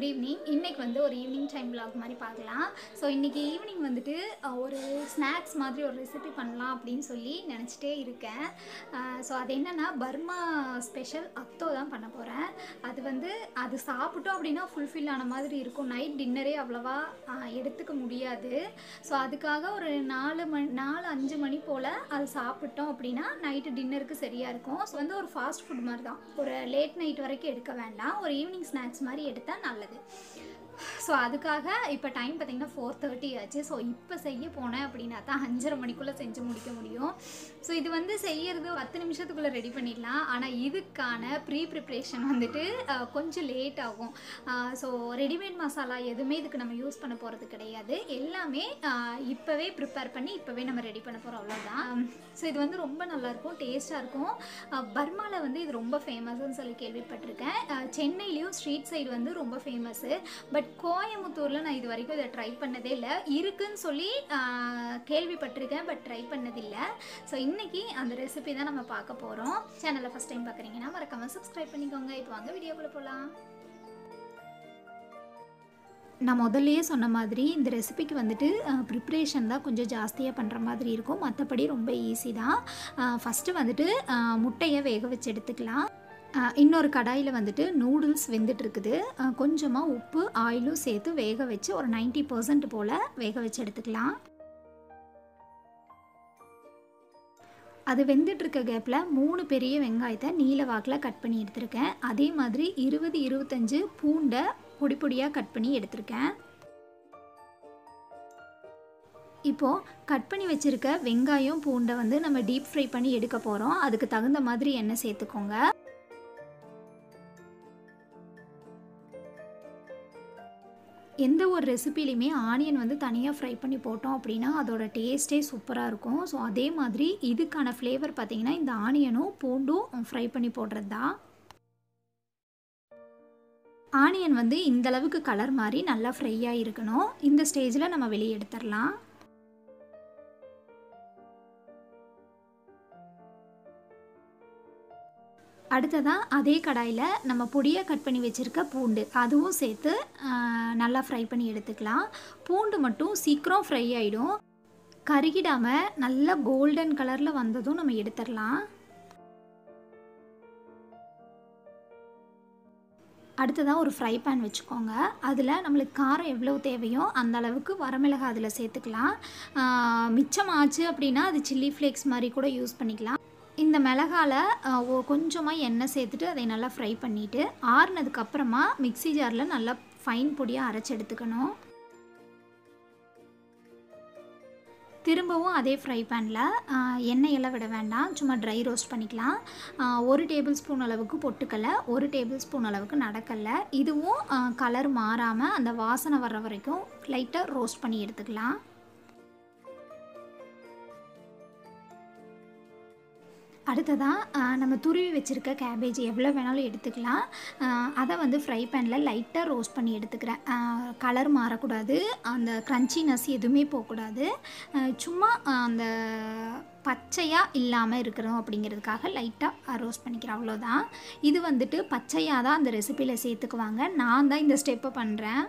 good evening இன்றைக்கி வந்து ஒரு ஈவினிங் டைம் vlog மாதிரி பார்க்கலாம் ஸோ இன்றைக்கி ஈவினிங் வந்துட்டு அஹ், ஒரு ஸ்நாக்ஸ் மாதிரி ஒரு ரெசிபி பண்ணலாம் அப்படின்னு சொல்லி நினச்சிட்டே இருக்கேன் ஸோ அது என்னென்னா பர்மா ஸ்பெஷல் அத்தோ தான் பண்ண போகிறேன் அது வந்து அது சாப்பிட்டோம் அப்படின்னா ஃபுல்ஃபில் ஆன மாதிரி இருக்கும் நைட் டின்னரே அவ்வளோவா அஹ், எடுத்துக்க முடியாது ஸோ அதுக்காக ஒரு நாலு மணி நாலு அஞ்சு மணி போல் அது சாப்பிட்டோம் அப்படின்னா நைட்டு டின்னருக்கு சரியாக இருக்கும் ஸோ வந்து ஒரு ஃபாஸ்ட் ஃபுட் மாதிரி தான் ஒரு லேட் நைட் வரைக்கும் எடுக்க வேண்டாம் ஒரு ஈவினிங் ஸ்நாக்ஸ் மாதிரி எடுத்தால் நல்லது ஸோ அதுக்காக இப்போ டைம் பார்த்திங்கன்னா ஃபோர் தேர்ட்டி ஆச்சு ஸோ இப்போ செய்ய போனேன் அப்படின்னா தான் அஞ்சரை மணிக்குள்ளே செஞ்சு முடிக்க முடியும் ஸோ இது வந்து செய்யறது பத்து நிமிஷத்துக்குள்ளே ரெடி பண்ணிடலாம் ஆனால் இதுக்கான ப்ரீ ப்ரிப்ரேஷன் வந்துட்டு அஹ், கொஞ்சம் லேட் ஆகும் ஸோ ரெடிமேட் மசாலா எதுவுமே இதுக்கு நம்ம யூஸ் பண்ண போகிறது கிடையாது எல்லாமே அஹ், இப்போவே ப்ரிப்பேர் பண்ணி இப்போவே நம்ம ரெடி பண்ண போகிறோம் அவ்வளோதான் ஸோ இது வந்து ரொம்ப நல்லாயிருக்கும் டேஸ்ட்டாக இருக்கும் பர்மாவில் வந்து இது ரொம்ப ஃபேமஸ்ன்னு சொல்லி கேள்விப்பட்டிருக்கேன் அஹ், சென்னையிலையும் ஸ்ட்ரீட் சைடு வந்து ரொம்ப ஃபேமஸ்ஸு பட் கோயம்புத்தூரில் நான் இது வரைக்கும் இதை ட்ரை பண்ணதே இல்லை இருக்குன்னு சொல்லி அஹ், கேள்விப்பட்டிருக்கேன் பட் ட்ரை பண்ணதில்லை ஸோ இன்றைக்கி அந்த ரெசிபி தான் நம்ம பார்க்க போகிறோம் சேனலை ஃபஸ்ட் டைம் பார்க்குறீங்கன்னா மறக்காமல் சப்ஸ்கிரைப் பண்ணிக்கோங்க இப்போ வாங்க வீடியோக்குள்ளே போகலாம் நான் முதல்லயே சொன்ன மாதிரி இந்த ரெசிபிக்கு வந்துட்டு ப்ரிப்ரேஷன் தான் கொஞ்சம் ஜாஸ்தியாக பண்ணுற மாதிரி இருக்கும் மற்றபடி ரொம்ப ஈஸி தான் ஃபஸ்ட்டு வந்துட்டு அஹ், முட்டையை வேக வச்சு எடுத்துக்கலாம் அஹ், இன்னொரு கடாயில் வந்துட்டு நூடுல்ஸ் வெந்துட்டு இருக்குது கொஞ்சமாக உப்பு ஆயிலும் சேர்த்து வேக வச்சு ஒரு 90% பர்சன்ட் போல் வேக வச்சு எடுத்துக்கலாம் அது வெந்துட்டு இருக்க கேப்பில் மூணு பெரிய வெங்காயத்தை நீல வாக்கில் கட் பண்ணி எடுத்திருக்கேன் அதே மாதிரி இருபது இருபத்தஞ்சு பூண்டை பொடி பொடியாக கட் பண்ணி எடுத்திருக்கேன் இப்போது கட் பண்ணி வச்சுருக்க வெங்காயம் பூண்டை வந்து நம்ம டீப் ஃப்ரை பண்ணி எடுக்க போகிறோம் அதுக்கு தகுந்த மாதிரி எண்ணெய் சேர்த்துக்கோங்க எந்த ஒரு ரெசிபிலையுமே ஆனியன் வந்து தனியாக ஃப்ரை பண்ணி போட்டோம் அப்படின்னா அதோட டேஸ்ட்டே சூப்பராக இருக்கும் ஸோ அதே மாதிரி இதுக்கான ஃப்ளேவர் பார்த்திங்கன்னா இந்த ஆனியனும் பூண்டும் ஃப்ரை பண்ணி போடுறது தான் ஆனியன் வந்து இந்த அளவுக்கு கலர் மாதிரி நல்லா ஃப்ரையாக இருக்கணும் இந்த ஸ்டேஜில் நம்ம வெளியே எடுத்துடலாம் அடுத்ததாக அதே கடாயில் நம்ம பொடியாக கட் பண்ணி வச்சுருக்க பூண்டு அதுவும் சேர்த்து ஆஹ், நல்லா ஃப்ரை பண்ணி எடுத்துக்கலாம் பூண்டு மட்டும் சீக்கிரம் ஃப்ரை ஆகிடும் கருகிடாமல் நல்லா கோல்டன் கலரில் வந்ததும் நம்ம எடுத்துடலாம் அடுத்ததாக ஒரு ஃப்ரை பேன் வச்சுக்கோங்க அதில் நம்மளுக்கு காரம் எவ்வளோ தேவையோ அந்த அளவுக்கு வரமிளகாய் அதில் சேர்த்துக்கலாம் ஆஹ், மிச்சமாச்சு அப்படின்னா அது சில்லி ஃப்ளேக்ஸ் மாதிரி கூட யூஸ் பண்ணிக்கலாம் இந்த மிளகால ஆஹ், ஒ- கொஞ்சமாக எண்ணெய் சேர்த்துட்டு அதை நல்லா ஃப்ரை பண்ணிவிட்டு ஆறுனதுக்கப்புறமா மிக்ஸி ஜாரில் நல்லா ஃபைன் பொடியாக அரைச்சி எடுத்துக்கணும் திரும்பவும் அதே ஃப்ரை பேனில் எண்ணெயெல்லாம் விட வேண்டாம் சும்மா ட்ரை ரோஸ்ட் பண்ணிக்கலாம் ஆஹ், ஒரு டேபிள் ஸ்பூன் அளவுக்கு பொட்டுக்கடலை ஒரு டேபிள் ஸ்பூன் அளவுக்கு நடக்கடலை இதுவும் கலர் மாறாமல் அந்த வாசனை வர்ற வரைக்கும் லைட்டாக ரோஸ்ட் பண்ணி எடுத்துக்கலாம் அடுத்ததாக நம்ம துருவி வச்சுருக்க கேபேஜ் எவ்வளோ வேணாலும் எடுத்துக்கலாம் ஆஹ், அதை வந்து ஃப்ரை பேனில் லைட்டாக ரோஸ்ட் பண்ணி எடுத்துக்கிறேன் கலர் மாறக்கூடாது அந்த க்ரன்ச்சினஸ் எதுவுமே போகக்கூடாது ஆஹ், சும்மா ஆஹ், அந்த பச்சையாக இல்லாமல் இருக்கிறோம் அப்படிங்கிறதுக்காக லைட்டாக ரோஸ்ட் பண்ணிக்கிறேன் அவ்வளோதான் இது வந்துட்டு பச்சையாக தான் அந்த ரெசிப்பியில் சேர்த்துக்குவாங்க நான் தான் இந்த ஸ்டெப்பை பண்ணுறேன்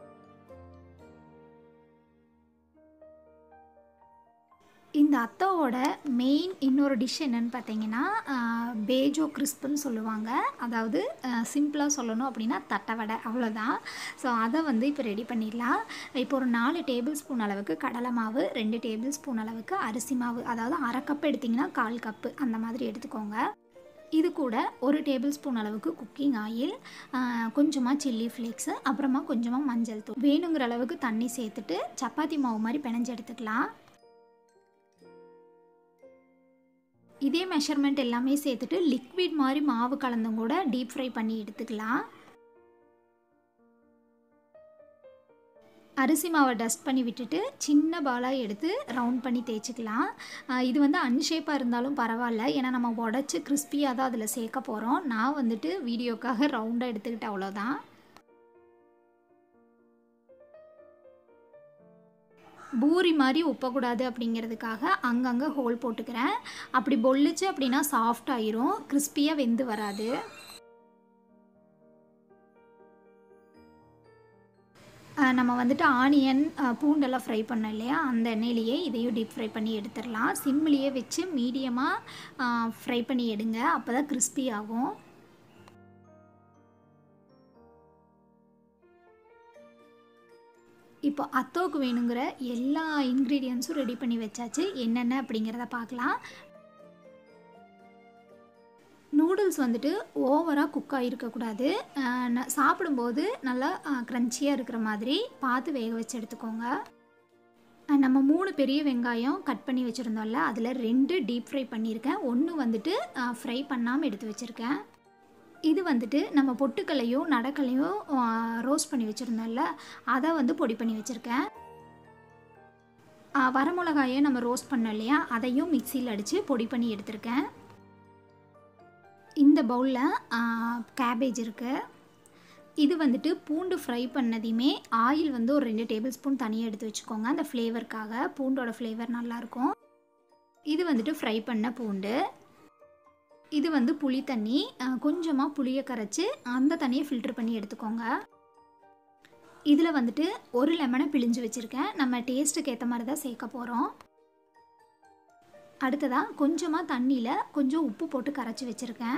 இந்த அத்தாவோட மெயின் இன்னொரு டிஷ் என்னன்னு பார்த்தீங்கன்னா ஆஹ், பேஜோ கிறிஸ்ப்னு சொல்லுவாங்க அதாவது சிம்பிளாக சொல்லணும் அப்படின்னா தட்டை வடை அவ்வளோதான் ஸோ அதை வந்து இப்போ ரெடி பண்ணிடலாம் இப்போ ஒரு நாலு டேபிள் ஸ்பூன் அளவுக்கு கடலை மாவு ரெண்டு டேபிள் ஸ்பூன் அளவுக்கு அரிசி மாவு அதாவது அரை கப் எடுத்திங்கன்னா கால் கப்பு அந்த மாதிரி எடுத்துக்கோங்க இது கூட ஒரு டேபிள் ஸ்பூன் அளவுக்கு குக்கிங் ஆயில் கொஞ்சமாக சில்லி ஃப்ளேக்ஸு அப்புறமா கொஞ்சமாக மஞ்சள் தூள் வேணுங்கிற அளவுக்கு தண்ணி சேர்த்துட்டு சப்பாத்தி மாவு மாதிரி பிணைஞ்சு எடுத்துக்கலாம் இதே மெஷர்மெண்ட் எல்லாமே சேர்த்துட்டு லிக்விட் மாதிரி மாவு கலந்தும் கூட டீப் ஃப்ரை பண்ணி எடுத்துக்கலாம் அரிசி மாவை டஸ்ட் பண்ணி விட்டுட்டு சின்ன பாலாக எடுத்து ரவுண்ட் பண்ணி தேய்ச்சிக்கலாம் ஆஹ் இது வந்து அன்ஷேப்பாக இருந்தாலும் பரவாயில்ல ஏன்னா நம்ம உடச்சி கிறிஸ்பியாக தான் அதில் சேர்க்க போகிறோம் நான் வந்துட்டு வீடியோக்காக ரவுண்டாக எடுத்துக்கிட்டேன் அவ்வளோதான் பூரி மாதிரி உப்பக்கூடாது அப்படிங்கிறதுக்காக அங்கங்கே ஹோல் போட்டுக்கிறேன் அப்படி பொல்லுச்சு அப்படின்னா சாஃப்ட் ஆயிரும் கிறிஸ்பியாக வெந்து வராது நம்ம வந்துட்டு ஆனியன் பூண்டெல்லாம் ஃப்ரை பண்ணோம் இல்லையா அந்த எண்ணெயிலேயே இதையும் டீப் ஃப்ரை பண்ணி எடுத்துடலாம் சிம்லேயே வச்சு மீடியமாக ஃப்ரை பண்ணி எடுங்க அப்போ தான் கிறிஸ்பி ஆகும் இப்போ அத்தோக்கு வேணுங்கிற எல்லா இன்க்ரீடியன்ஸும் ரெடி பண்ணி வச்சாச்சு என்னென்ன அப்படிங்கிறத பார்க்கலாம் நூடுல்ஸ் வந்துட்டு ஓவராக குக் ஆகிருக்கக்கூடாது சாப்பிடும்போது நல்லா க்ரன்ச்சியாக இருக்கிற மாதிரி பார்த்து வேக வச்சு எடுத்துக்கோங்க நம்ம மூணு பெரிய வெங்காயம் கட் பண்ணி வச்சுருந்தோம்ல அதில் ரெண்டு டீப் ஃப்ரை பண்ணியிருக்கேன் ஒன்று வந்துட்டு ஃப்ரை பண்ணாமல் எடுத்து வச்சுருக்கேன் இது வந்துட்டு நம்ம பொட்டுக்கல்லையும் நடக்கலையும் ரோஸ்ட் பண்ணி வச்சுருந்தோம்ல அதை வந்து பொடி பண்ணி வச்சுருக்கேன் வரமிளகாயை நம்ம ரோஸ்ட் பண்ணோம் இல்லையா அதையும் மிக்சியில் அடித்து பொடி பண்ணி எடுத்திருக்கேன் இந்த பவுலில் கேபேஜ் இருக்குது இது வந்துட்டு பூண்டு ஃப்ரை பண்ணதையுமே ஆயில் வந்து ஒரு ரெண்டு டேபிள் ஸ்பூன் தனியாக எடுத்து வச்சுக்கோங்க அந்த ஃப்ளேவருக்காக பூண்டோட ஃப்ளேவர் நல்லாயிருக்கும் இது வந்துட்டு ஃப்ரை பண்ண பூண்டு இது வந்து புளி தண்ணி கொஞ்சமாக புளியை கரைச்சி அந்த தண்ணியை ஃபில்ட்ரு பண்ணி எடுத்துக்கோங்க இதில் வந்துட்டு ஒரு லெமனை பிழிஞ்சு வச்சுருக்கேன் நம்ம டேஸ்ட்டுக்கு ஏற்ற மாதிரி தான் சேர்க்க போகிறோம் அடுத்ததாக கொஞ்சமாக தண்ணியில் கொஞ்சம் உப்பு போட்டு கரைச்சி வச்சுருக்கேன்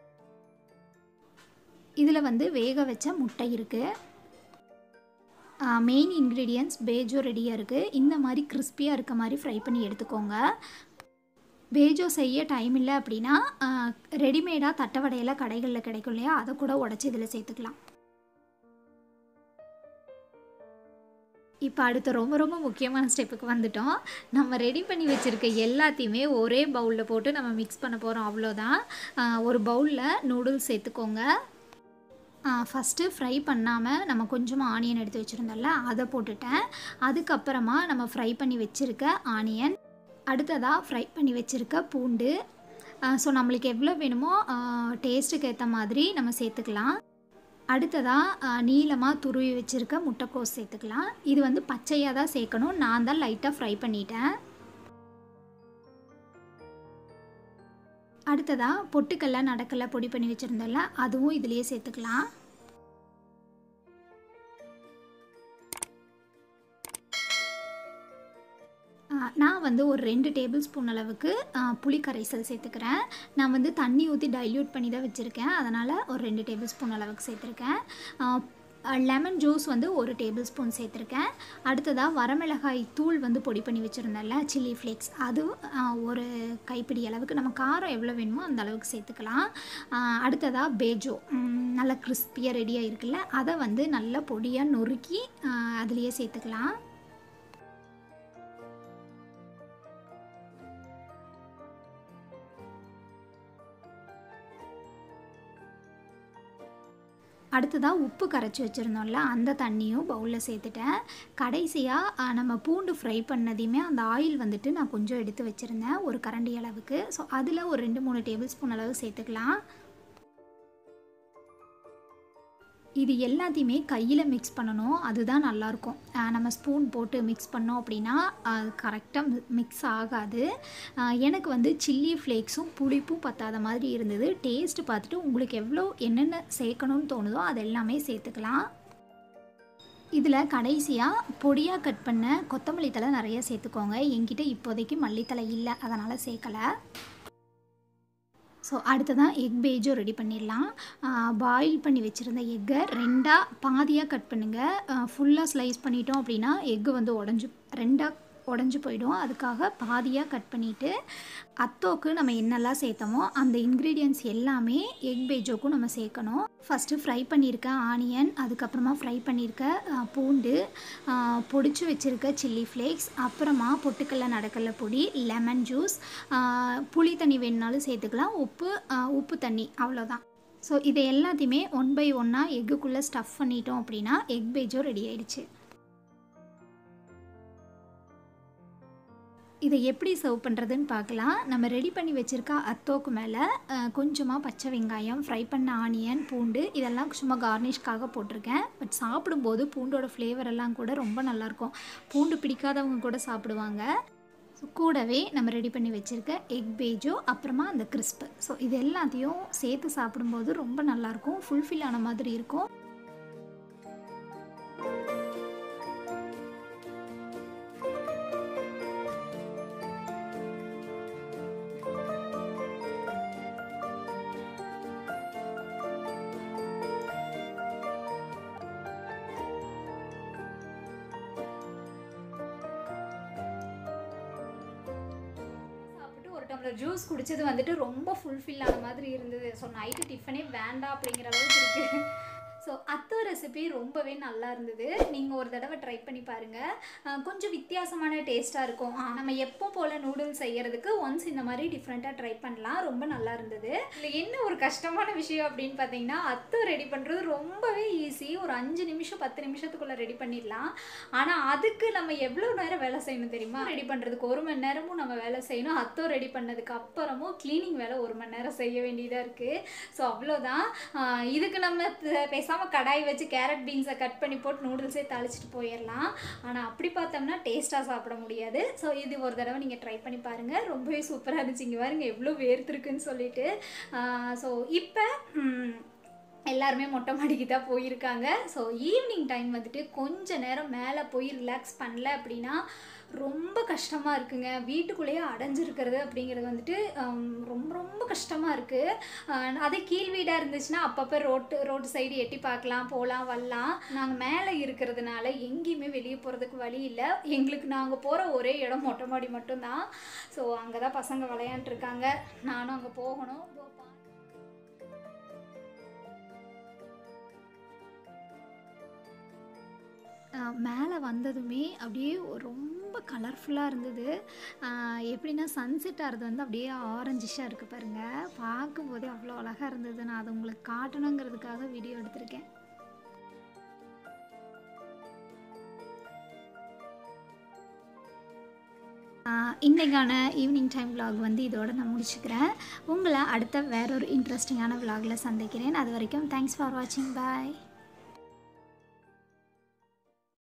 இதில் வந்து வேக வச்ச முட்டை இருக்குது மெயின் இன்க்ரீடியன்ஸ் பேஜோ ரெடியாக இருக்குது இந்த மாதிரி கிறிஸ்பியாக இருக்க மாதிரி ஃப்ரை பண்ணி எடுத்துக்கோங்க பேஜோ செய்ய டைம் இல்லை அப்படின்னா ரெடிமேடாக தட்டவடையில் கடைகளில் கிடைக்கும் இல்லையா அதை கூட உடச்சி இதில் சேர்த்துக்கலாம் இப்போ அடுத்த ரொம்ப ரொம்ப முக்கியமான ஸ்டெப்புக்கு வந்துட்டோம் நம்ம ரெடி பண்ணி வச்சுருக்க எல்லாத்தையுமே ஒரே பவுலில் போட்டு நம்ம மிக்ஸ் பண்ண போகிறோம் அவ்வளோதான் ஒரு பவுலில் நூடுல்ஸ் சேர்த்துக்கோங்க ஃபஸ்ட்டு ஃப்ரை பண்ணாமல் நம்ம கொஞ்சமாக ஆனியன் எடுத்து வச்சுருந்தோம்ல அதை போட்டுட்டேன் அதுக்கப்புறமா நம்ம ஃப்ரை பண்ணி வச்சுருக்க ஆனியன் அடுத்ததாக ஃப்ரை பண்ணி வச்சுருக்க பூண்டு ஸோ நம்மளுக்கு எவ்வளோ வேணுமோ டேஸ்ட்டுக்கு ஏற்ற மாதிரி நம்ம சேர்த்துக்கலாம் அடுத்ததாக நீளமாக துருவி வச்சுருக்க முட்டைக்கோஸ் சேர்த்துக்கலாம் இது வந்து பச்சையாக தான் சேர்க்கணும் நான் தான் லைட்டாக ஃப்ரை பண்ணிட்டேன் அடுத்ததாக பொட்டுக்கல்ல நடக்கல்ல பொடி பண்ணி வச்சுருந்தோம்ல அதுவும் இதுலேயே சேர்த்துக்கலாம் நான் வந்து ஒரு ரெண்டு டேபிள் ஸ்பூன் அளவுக்கு புளி கரைசல் சேர்த்துக்கிறேன் நான் வந்து தண்ணி ஊற்றி டைல்யூட் பண்ணி தான் வச்சுருக்கேன் அதனால் ஒரு ரெண்டு டேபிள் ஸ்பூன் அளவுக்கு சேர்த்துருக்கேன் லெமன் ஜூஸ் வந்து ஒரு டேபிள் ஸ்பூன் சேர்த்துருக்கேன் அடுத்ததாக வரமிளகாய் தூள் வந்து பொடி பண்ணி வச்சுருந்தேன்ல சில்லி ஃப்ளேக்ஸ் அது ஒரு கைப்பிடி அளவுக்கு நம்ம காரம் எவ்வளோ வேணுமோ அந்த அளவுக்கு சேர்த்துக்கலாம் அடுத்ததாக பேஜோ நல்லா கிறிஸ்பியாக ரெடியாக இருக்குல்ல அதை வந்து நல்லா பொடியாக நொறுக்கி அதுலேயே சேர்த்துக்கலாம் அடுத்ததாக உப்பு கரைச்சி வச்சுருந்தோம்ல அந்த தண்ணியும் பவுலில் சேர்த்துட்டேன் கடைசியாக நம்ம பூண்டு ஃப்ரை பண்ணதையுமே அந்த ஆயில் வந்துட்டு நான் கொஞ்சம் எடுத்து வச்சுருந்தேன் ஒரு கரண்டி அளவுக்கு ஸோ அதில் ஒரு ரெண்டு மூணு டேபிள் ஸ்பூன் அளவு சேர்த்துக்கலாம் இது எல்லாத்தையுமே கையில் மிக்ஸ் பண்ணணும் அதுதான் நல்லாயிருக்கும் நம்ம ஸ்பூன் போட்டு மிக்ஸ் பண்ணோம் அப்படின்னா அது கரெக்டாக மிக்ஸ் ஆகாது எனக்கு வந்து சில்லி ஃப்ளேக்ஸும் புளிப்பும் பத்தாத மாதிரி இருந்தது டேஸ்ட்டு பார்த்துட்டு உங்களுக்கு எவ்வளோ என்னென்ன சேர்க்கணும்னு தோணுதோ அது எல்லாமே சேர்த்துக்கலாம் இதில் கடைசியாக பொடியாக கட் பண்ண கொத்தமல்லி தலை நிறைய சேர்த்துக்கோங்க என்கிட்ட இப்போதைக்கு மல்லித்தலை இல்லை அதனால் சேர்க்கலை ஸோ அடுத்ததான் எக் பேஜும் ரெடி பண்ணிடலாம் பாயில் பண்ணி வச்சுருந்த எக்கை ரெண்டாக பாதியாக கட் பண்ணுங்கள் ஃபுல்லாக ஸ்லைஸ் பண்ணிட்டோம் அப்படின்னா எக்கு வந்து உடஞ்சி ரெண்டாக உடஞ்சி போயிடும் அதுக்காக பாதியாக கட் பண்ணிவிட்டு அத்தோக்கு நம்ம என்னெல்லாம் சேர்த்தோமோ அந்த இன்க்ரீடியன்ஸ் எல்லாமே எக் பேஜோக்கும் நம்ம சேர்க்கணும் ஃபஸ்ட்டு ஃப்ரை பண்ணியிருக்க ஆனியன் அதுக்கப்புறமா ஃப்ரை பண்ணியிருக்க பூண்டு பொடிச்சு வச்சுருக்க சில்லி ஃப்ளேக்ஸ் அப்புறமா பொட்டுக்கல்ல நடக்கல்ல பொடி லெமன் ஜூஸ் புளி தண்ணி வேணுனாலும் சேர்த்துக்கலாம் உப்பு உப்பு தண்ணி அவ்வளோதான் ஸோ இதை எல்லாத்தையுமே ஒன் பை ஒன்னாக எக்குக்குள்ளே ஸ்டஃப் பண்ணிட்டோம் அப்படின்னா எக் பேஜோ ரெடி ஆயிடுச்சு இதை எப்படி சர்வ் பண்ணுறதுன்னு பார்க்கலாம் நம்ம ரெடி பண்ணி வச்சுருக்க அத்தோக்கு மேலே கொஞ்சமாக பச்சை வெங்காயம் ஃப்ரை பண்ண ஆனியன் பூண்டு இதெல்லாம் சும்மா கார்னிஷ்காக போட்டிருக்கேன் பட் சாப்பிடும்போது பூண்டோட ஃப்ளேவர் எல்லாம் கூட ரொம்ப நல்லாயிருக்கும் பூண்டு பிடிக்காதவங்க கூட சாப்பிடுவாங்க கூடவே நம்ம ரெடி பண்ணி வச்சுருக்க எக் பேஜோ அப்புறமா அந்த கிறிஸ்பு ஸோ இது எல்லாத்தையும் சேர்த்து சாப்பிடும்போது ரொம்ப நல்லாயிருக்கும் ஃபுல்ஃபில் ஆன மாதிரி இருக்கும் டம்ளர் ஜூஸ் குடிச்சது வந்துட்டு ரொம்ப ஃபுல்ஃபில் ஆன மாதிரி இருந்தது ஸோ நைட்டு டிஃபனே வேண்டாம் அப்படிங்கிற அளவுக்கு இருக்குது ஸோ அத்தோ ரெசிபி ரொம்பவே நல்லா இருந்தது நீங்கள் ஒரு தடவை ட்ரை பண்ணி பாருங்கள் கொஞ்சம் வித்தியாசமான டேஸ்ட்டாக இருக்கும் ஆ, நம்ம எப்போ போல் நூடுல்ஸ் செய்யறதுக்கு ஒன்ஸ் இந்த மாதிரி டிஃப்ரெண்ட்டாக ட்ரை பண்ணலாம் ரொம்ப நல்லா இருந்தது இதில் என்ன ஒரு கஷ்டமான விஷயம் அப்படின்னு பார்த்தீங்கன்னா அத்தோ ரெடி பண்ணுறது ரொம்பவே ஈஸி ஒரு அஞ்சு நிமிஷம் பத்து நிமிஷத்துக்குள்ளே ரெடி பண்ணிடலாம் ஆனால் அதுக்கு நம்ம எவ்வளோ நேரம் வேலை செய்யணும் தெரியுமா ரெடி பண்ணுறதுக்கு ஒரு மணி நேரமும் நம்ம வேலை செய்யணும் அத்தோ ரெடி பண்ணதுக்கு அப்புறமும் க்ளீனிங் வேலை ஒரு மணி நேரம் செய்ய வேண்டியதாக இருக்குது ஸோ அவ்வளோதான் ஆஹ் இதுக்கு நம்ம த- பேசாம கடாய் வச்சு கேரட் பீன்ஸை கட் பண்ணி போட்டு நூடுல்ஸே தாளிச்சிட்டு போயிடலாம் ஆனால் அப்படி பார்த்தோம்னா டேஸ்ட்டாக சாப்பிட முடியாது ஸோ இது ஒரு தடவை நீங்கள் ட்ரை பண்ணி பாருங்கள் ரொம்பவே சூப்பராக இருந்துச்சு இங்கே பாருங்க எவ்வளோ வேர்த்துருக்குன்னு சொல்லிட்டு ஸோ இப்போ எல்லாருமே மொட்டை மாடிக்கு தான் போயிருக்காங்க ஸோ ஈவினிங் டைம் வந்துட்டு கொஞ்ச நேரம் மேலே போய் ரிலாக்ஸ் பண்ணல அப்படின்னா ரொம்ப கஷ்டமாக இருக்குங்க வீட்டுக்குள்ளேயே அடைஞ்சிருக்கிறது அப்படிங்கிறது வந்துட்டு ஹம், ரொம்ப ரொம்ப கஷ்டமாக இருக்குது அதே கீழ் வீடாக இருந்துச்சுன்னா அப்பப்போ ரோட்டு ரோட்டு சைடு எட்டி பார்க்கலாம் போகலாம் வரலாம் நாங்கள் மேலே இருக்கிறதுனால எங்கேயுமே வெளியே போகிறதுக்கு வழி இல்லை எங்களுக்கு நாங்கள் போகிற ஒரே இடம் மொட்டை மாடி மட்டும்தான் ஸோ அங்கே தான் பசங்க விளையாண்டுருக்காங்க நானும் அங்கே போகணும் இதோ பா- மேலே வந்ததுமே அப்படியே ஒரு ரொம்ப கலர்ஃபுல்லாக இருந்தது ஆஹ் எப்படின்னா சன்செட் ஆகிறது வந்து அப்படியே ஆரஞ்சிஷாக இருக்குது பாருங்கள் பார்க்கும்போதே அவ்வளோ அழகாக இருந்தது நான் அதை உங்களுக்கு காட்டணுங்கிறதுக்காக வீடியோ எடுத்திருக்கேன் ஆஹ் இன்னைக்கான ஈவினிங் டைம் vlog வந்து இதோட நான் முடிச்சுக்கிறேன் உங்களை அடுத்த வேற ஒரு இன்ட்ரெஸ்டிங்கான vlogல சந்திக்கிறேன் அது வரைக்கும் தேங்க்ஸ் ஃபார் வாட்சிங் பாய்